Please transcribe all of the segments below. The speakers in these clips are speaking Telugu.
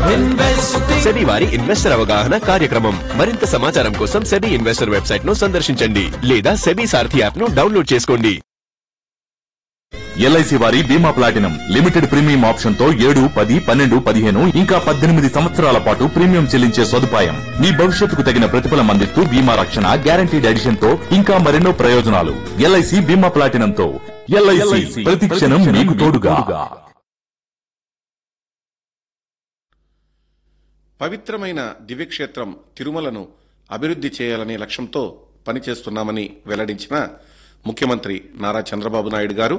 సెబీ వారి ఇన్వెస్టర్ అవగాహన కార్యక్రమం మరింత సమాచారం కోసం సెబీ ఇన్వెస్టర్ వెబ్సైట్ ను సందర్శించండి లేదా సెబీ సారథి యాప్ ను డౌన్లోడ్ చేసుకోండి ఎల్ఐసి వారి Bima platinum limited premium option తో ఏడు పది పన్నెండు పదిహేను ఇంకా పద్దెనిమిది సంవత్సరాల పాటు ప్రీమియం చెల్లించే సదుపాయం మీ భవిష్యత్తుకు తగిన ప్రతిఫలం అందిస్తూ బీమా రక్షణ గ్యారంటీడ్ ఎడిషన్ తో ఇంకా మరెన్నో ప్రయోజనాలు ఎల్ఐసి బీమా ప్లాటినం తో ఎల్ఐసి ప్రతి క్షణం మీకు తోడుగా పవిత్రమైన దివ్యక్షేత్రం తిరుమలను అభివృద్ధి చేయాలనే లక్ష్యంతో పనిచేస్తున్నామని వెల్లడించిన ముఖ్యమంత్రి నారా చంద్రబాబు నాయుడు గారు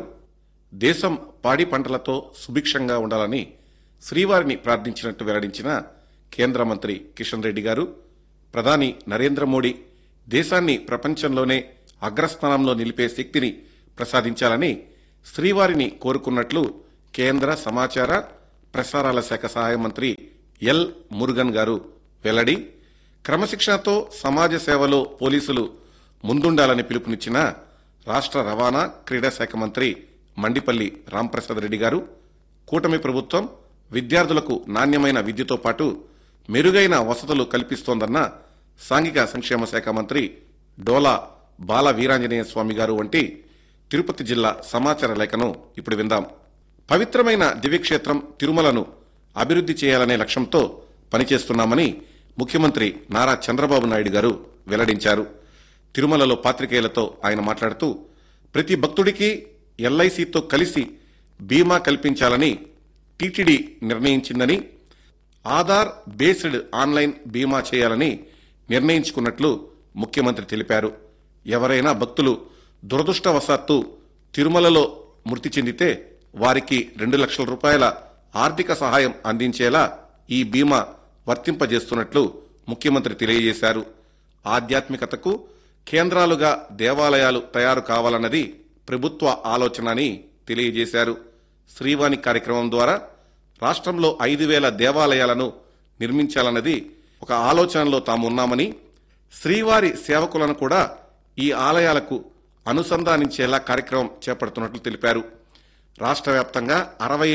దేశం పాడి పంటలతో సుభిక్షంగా ఉండాలని శ్రీవారిని ప్రార్థించినట్టు వెల్లడించిన కేంద్ర మంత్రి కిషన్ రెడ్డి గారు ప్రధాని నరేంద్ర మోడీ దేశాన్ని ప్రపంచంలోనే అగ్రస్థానంలో నిలిపే శక్తిని ప్రసాదించాలని శ్రీవారిని కోరుకున్నట్లు కేంద్ర సమాచార ప్రసారాల శాఖ సహాయ మంత్రి ఎల్ మురుగన్ గారు వెల్లడి క్రమశిక్షణతో సమాజ సేవలో పోలీసులు ముందుండాలని పిలుపునిచ్చిన రాష్ట్ర రవాణా క్రీడా శాఖ మంత్రి మండిపల్లి రాంప్రసాద్ రెడ్డి గారు కూటమి ప్రభుత్వం విద్యార్థులకు నాణ్యమైన విద్యతో పాటు మెరుగైన వసతులు కల్పిస్తోందన్న సాంఘిక సంక్షేమ శాఖ మంత్రి డోలా బాల వీరాంజనేయ స్వామి గారు వంటి తిరుపతి జిల్లా సమాచార లేఖను ఇప్పుడు విందాం పవిత్రమైన దివ్యక్షేత్రం తిరుమలను అభివృద్ధి చేయాలనే లక్ష్యంతో పనిచేస్తున్నామని ముఖ్యమంత్రి నారా చంద్రబాబు నాయుడు గారు వెల్లడించారు తిరుమలలో పాత్రికేయులతో ఆయన మాట్లాడుతూ ప్రతి భక్తుడికి ఎల్ఐసితో కలిసి బీమా కల్పించాలని టీటీడీ నిర్ణయించిందని ఆధార్ బేస్డ్ ఆన్లైన్ బీమా చేయాలని నిర్ణయించుకున్నట్లు ముఖ్యమంత్రి తెలిపారు ఎవరైనా భక్తులు దురదృష్టవశాత్తు తిరుమలలో మృతి చెందితే వారికి రెండు లక్షల రూపాయల ఆర్థిక సహాయం అందించేలా ఈ బీమా వర్తింపజేస్తున్నట్లు ముఖ్యమంత్రి తెలియజేశారు ఆధ్యాత్మికతకు కేంద్రాలుగా దేవాలయాలు తయారు కావాలన్నది ప్రభుత్వ ఆలోచన అని తెలియజేశారు శ్రీవాణి కార్యక్రమం ద్వారా రాష్ట్రంలో ఐదు వేల దేవాలయాలను నిర్మించాలన్నది ఒక ఆలోచనలో తాము ఉన్నామని శ్రీవారి సేవకులను కూడా ఈ ఆలయాలకు అనుసంధానించేలా కార్యక్రమం చేపడుతున్నట్లు తెలిపారు రాష్ట్ర వ్యాప్తంగా అరవై